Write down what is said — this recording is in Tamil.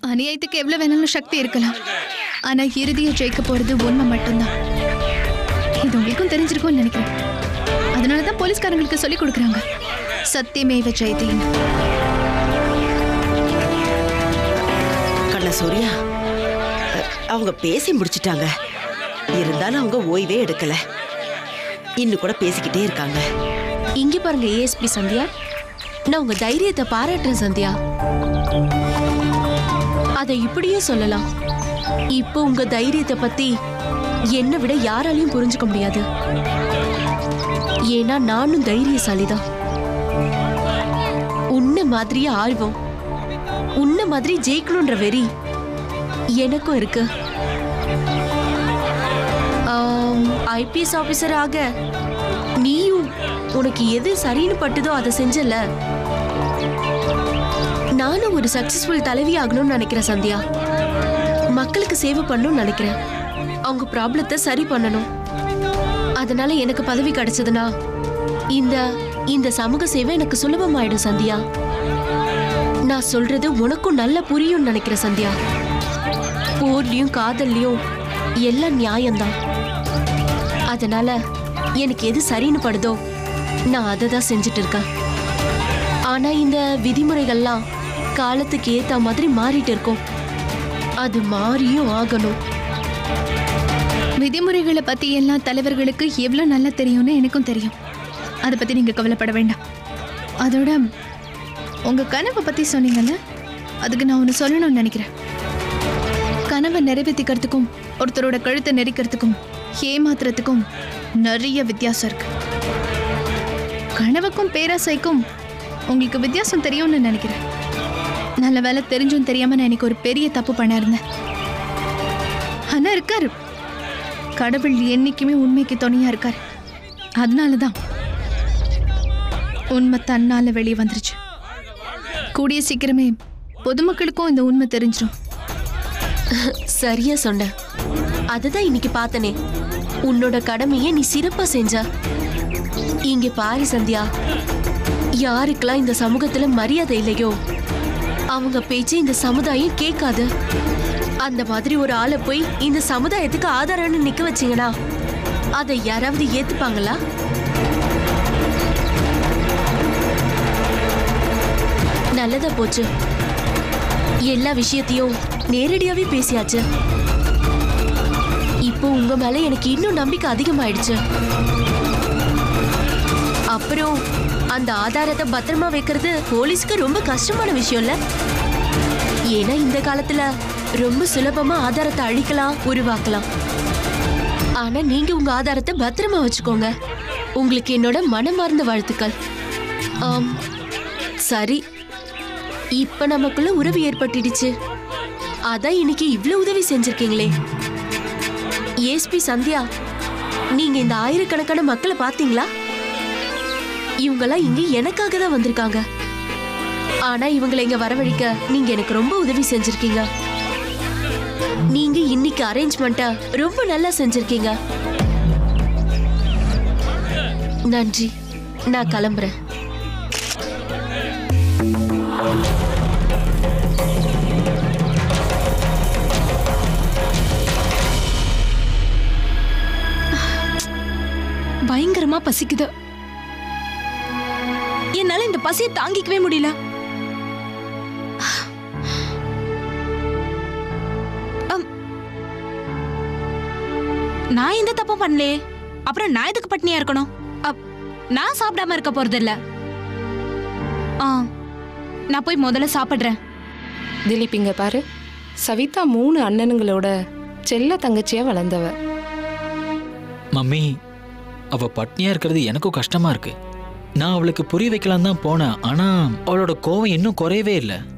அநியாயத்துக்கு எவ்வளவு வேணாலும் சக்தி இருக்கலாம் ஆனா இறுதியை ஜெயிக்க போறது உண்மை மட்டும்தான் இது உங்களுக்கும் தெரிஞ்சிருக்கும்னு நினைக்கிறேன் அதனால தான் போலீஸ்காரங்களுக்கு சொல்லி கொடுக்குறாங்க சத்தியமேவ ஜெயதேன்னு கண்ண சூர்யா அ, அவங்க பேசி முடிச்சிட்டாங்க இருந்தாலும் அவங்க ஓய்வே எடுக்கல இன்னும் கூட பேசிக்கிட்டே இருக்காங்க இங்க பாருங்க ஏஎஸ்பி சந்தியா நான் உங்க தைரியத்தை பாராட்டுறேன் சந்தியா அதை இப்படியும் சொல்லலாம் இப்போ உங்க தைரியத்தை பத்தி என்னை விட யாராலையும் புரிஞ்சுக்க முடியாது ஏன்னா நானும் தைரியசாலிதான் உன்ன மாதிரியே ஆர்வம் உன்ன மாதிரி ஜெயிக்கணுன்ற வெறி எனக்கும் இருக்கு ஐபிஎஸ் ஆபீசர் ஆக நீயும் உனக்கு எது சரின்னு பட்டுதோ அதை செஞ்சல நானும் ஒரு சக்சஸ்ஃபுல் தலைவி ஆகணும்னு நினைக்கிறேன் சந்தியா மக்களுக்கு சேவை பண்ணணும்னு நினைக்கிறேன் அவங்க ப்ராப்ளத்தை சரி பண்ணணும் அதனால எனக்கு பதவி கிடைச்சதுன்னா இந்த இந்த சமூக சேவை எனக்கு சுலபமாயிடும் சந்தியா நான் சொல்றது உனக்கும் நல்ல புரியும்னு நினைக்கிறேன் சந்தியா போர்லயும் காதல்லையும் எல்லாம் நியாயம்தான் அதனால எனக்கு எது சரின்னு படுதோ நான் அதை தான் செஞ்சுட்டு இருக்கேன் ஆனா இந்த விதிமுறைகள்லாம் காலத்துக்கு ஏத்த மாதிரி மாறிட்டு இருக்கும் அது மாறியும் ஆகணும் விதிமுறைகளை பத்தி எல்லாம் தலைவர்களுக்கு எவ்வளவு நல்லா தெரியும்னு எனக்கும் தெரியும் அதை பத்தி நீங்க கவலைப்பட வேண்டாம் அதோட உங்க கனவை பத்தி சொன்னீங்கல்ல அதுக்கு நான் ஒன்று சொல்லணும்னு நினைக்கிறேன் கனவை நிறைவேற்றிக்கிறதுக்கும் ஒருத்தரோட கழுத்தை நெரிக்கிறதுக்கும் ஏமாத்துறதுக்கும் நிறைய வித்தியாசம் இருக்கு கனவுக்கும் பேராசைக்கும் உங்களுக்கு வித்தியாசம் தெரியும்னு நினைக்கிறேன் நல்ல வேலை தெரிஞ்சும் தெரியாம நான் இன்னைக்கு ஒரு பெரிய தப்பு பண்ண இருந்தேன் ஆனா இருக்காரு கடவுள் என்னைக்குமே உண்மைக்கு துணையா இருக்காரு அதனால தான் உண்மை தன்னால வெளியே வந்துருச்சு கூடிய சீக்கிரமே பொதுமக்களுக்கும் இந்த உண்மை தெரிஞ்சிடும் சரியா சொன்ன அதுதான் இன்னைக்கு பார்த்தனே உன்னோட கடமையை நீ சிறப்பா செஞ்ச இங்க பாரு சந்தியா யாருக்கெல்லாம் இந்த சமூகத்துல மரியாதை இல்லையோ அவங்க பேச்சு இந்த சமுதாயம் கேட்காது அந்த மாதிரி ஒரு ஆளை போய் இந்த சமுதாயத்துக்கு ஆதாரம்னு நிக்க வச்சீங்கன்னா அதை யாராவது ஏத்துப்பாங்களா நல்லதா போச்சு எல்லா விஷயத்தையும் நேரடியாவே பேசியாச்சு இப்போ உங்க மேல எனக்கு இன்னும் நம்பிக்கை அதிகமாயிடுச்சு அப்புறம் அந்த ஆதாரத்தை பத்திரமா வைக்கிறது போலீஸ்க்கு ரொம்ப கஷ்டமான விஷயம் இல்ல ஏன்னா இந்த காலத்துல ரொம்ப சுலபமா ஆதாரத்தை அழிக்கலாம் உருவாக்கலாம் ஆனா நீங்க உங்க ஆதாரத்தை பத்திரமா வச்சுக்கோங்க உங்களுக்கு என்னோட மனமார்ந்த வாழ்த்துக்கள் ஆம் சரி இப்ப நமக்குள்ள உறவு ஏற்பட்டுடுச்சு அதான் இன்னைக்கு இவ்ளோ உதவி செஞ்சிருக்கீங்களே ஏஎஸ்பி சந்தியா நீங்க இந்த ஆயிரக்கணக்கான மக்களை பாத்தீங்களா இவங்கெல்லாம் இங்க எனக்காக தான் வந்திருக்காங்க ஆனா இவங்களை இங்க வரவழைக்க நீங்க எனக்கு ரொம்ப உதவி செஞ்சிருக்கீங்க நீங்க இன்னைக்கு அரேஞ்ச்மெண்ட்டை ரொம்ப நல்லா செஞ்சிருக்கீங்க நன்றி நான் கிளம்புறேன் பயங்கரமா பசிக்குது என்னால இந்த பசியை தாங்கிக்கவே முடியல அம். நான் எந்த தப்பும் பண்ணலையே அப்புறம் நான் எதுக்கு பட்னியா இருக்கணும் அப், நான் சாப்பிடாம இருக்க போறது இல்ல ஆ நான் போய் முதல்ல சாப்பிடுறேன் திலீப் இங்க பாரு சவிதா மூணு அண்ணனுங்களோட செல்ல தங்கச்சியா வளர்ந்தவ மம்மி அவ பட்னியா இருக்கிறது எனக்கும் கஷ்டமா இருக்கு நான் அவளுக்கு புரிய வைக்கலாம் தான் போனேன் ஆனா அவளோட கோவம் இன்னும் குறையவே இல்லை